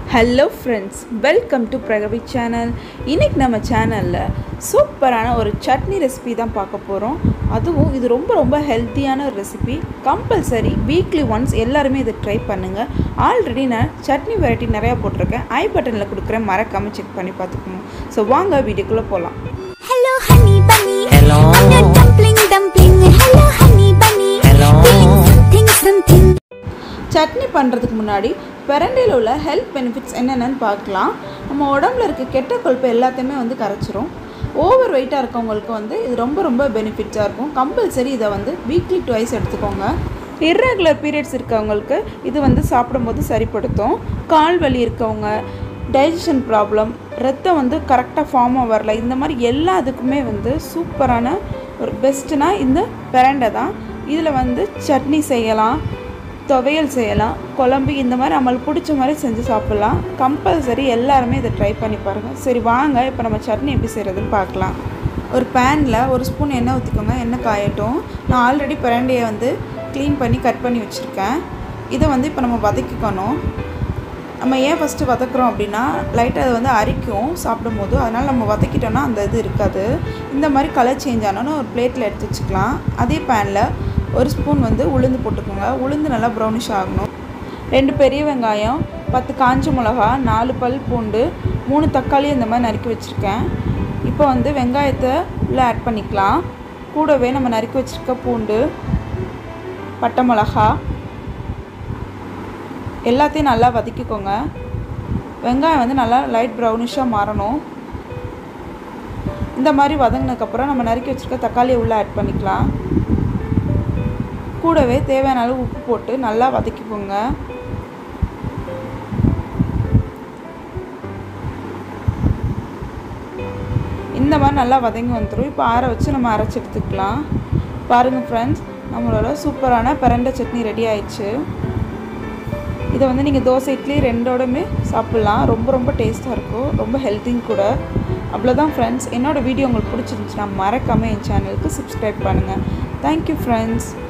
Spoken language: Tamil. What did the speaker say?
Hello friends welcome to Pragavi channel இன்றைக்கி நம்ம சேனலில் சூப்பரான ஒரு சட்னி ரெசிபி தான் பார்க்க போகிறோம் அதுவும் இது ரொம்ப ரொம்ப ஹெல்த்தியான ஒரு ரெசிபி கம்பல்சரி வீக்லி ஒன்ஸ் எல்லாருமே இதை ட்ரை பண்ணுங்கள் ஆல்ரெடி நான் சட்னி வெரைட்டி நிறையா போட்டிருக்கேன் ஐ பட்டனில் கொடுக்குறேன் மறக்காமல் செக் பண்ணி பார்த்துக்கணும் ஸோ வாங்க வீடியோக்குள்ளே போகலாம் Hello, honey bunny. Hello. I'm a dumpling, dumpling. Hello, honey bunny. Hello. Doing something, something. Chutney பண்ணுறதுக்கு முன்னாடி பிரண்டையில் உள்ள ஹெல்த் பெனிஃபிட்ஸ் என்னென்னு பார்க்கலாம் நம்ம உடம்புல இருக்க கெட்ட கொழுப்பு எல்லாத்தையுமே வந்து கரைச்சிரும் ஓவர் வெயிட்டாக இருக்கவங்களுக்கு வந்து இது ரொம்ப ரொம்ப பெனிஃபிட்ஸாக இருக்கும் கம்பல்சரி இதை வந்து வீக்லி டுவைஸ் எடுத்துக்கோங்க இர்ரெகுலர் பீரியட்ஸ் இருக்கவங்களுக்கு இது வந்து சாப்பிடும்போது சரிப்படுத்தும் கால் வலி இருக்கவங்க டைஜஷன் ப்ராப்ளம் ரத்தம் வந்து கரெக்டாக ஃபார்மாக வரல இந்த மாதிரி எல்லா இதுக்குமே வந்து சூப்பரான ஒரு பெஸ்ட்டுனா இந்த பிரண்டை தான் இதில் வந்து சட்னி செய்யலாம் துவையல் செய்யலாம் குழம்பு இந்த மாதிரி நம்மளுக்கு பிடிச்ச மாதிரி செஞ்சு சாப்பிட்லாம் கம்பல்சரி எல்லாருமே இதை ட்ரை பண்ணி பாருங்கள் சரி வாங்க இப்போ நம்ம சட்னி எப்படி செய்கிறதுன்னு பார்க்கலாம் ஒரு பேனில் ஒரு ஸ்பூன் எண்ணெய் ஊற்றிக்கோங்க எண்ணெய் காயட்டும் நான் ஆல்ரெடி பிரண்டையை வந்து க்ளீன் பண்ணி கட் பண்ணி வச்சுருக்கேன் இதை வந்து இப்போ நம்ம வதக்கிக்கணும் நம்ம ஏன் ஃபஸ்ட்டு வதக்குறோம் அப்படின்னா லைட்டாக அது வந்து அரிக்கும் சாப்பிடும்போது அதனால் நம்ம வதக்கிட்டோன்னா அந்த இது இருக்காது இந்த மாதிரி கலர் சேஞ்ச் ஆனோன்னு ஒரு பிளேட்டில் எடுத்து வச்சுக்கலாம் அதே பேனில் ஒரு ஸ்பூன் வந்து உளுந்து போட்டுக்கோங்க உளுந்து நல்லா ப்ரௌனிஷ் ஆகணும் ரெண்டு பெரிய வெங்காயம் பத்து காஞ்ச மிளகா நாலு பல் பூண்டு மூணு தக்காளி இந்த மாதிரி நறுக்கி வச்சுருக்கேன் இப்போ வந்து வெங்காயத்தை உள்ளே ஆட் பண்ணிக்கலாம் கூடவே நம்ம நறுக்கி வச்சுருக்க பூண்டு பட்டை மிளகா எல்லாத்தையும் நல்லா வதக்கிக்கோங்க வெங்காயம் வந்து நல்லா லைட் ப்ரௌனிஷாக மாறணும் இந்த மாதிரி வதங்கினதுக்கப்புறம் நம்ம நறுக்கி வச்சுருக்க தக்காளியை உள்ளே ஆட் பண்ணிக்கலாம் கூடவே தேவையான அளவு உப்பு போட்டு நல்லா வதக்கிக்கோங்க இந்த மாதிரி நல்லா வதங்கி வந்துடும் இப்போ ஆற வச்சு நம்ம அரைச்சி எடுத்துக்கலாம் பாருங்கள் ஃப்ரெண்ட்ஸ் நம்மளோட சூப்பரான பிரண்டை சட்னி ரெடி ஆயிடுச்சு இதை வந்து நீங்கள் தோசை இட்லி ரெண்டோடமே சாப்பிட்லாம் ரொம்ப ரொம்ப டேஸ்ட்டாக இருக்கும் ரொம்ப ஹெல்த்திங் கூட அவ்வளோதான் ஃப்ரெண்ட்ஸ் என்னோடய வீடியோ உங்களுக்கு பிடிச்சிருந்துச்சுன்னா மறக்காமல் என் சேனலுக்கு சப்ஸ்கிரைப் பண்ணுங்கள் தேங்க்யூ ஃப்ரெண்ட்ஸ்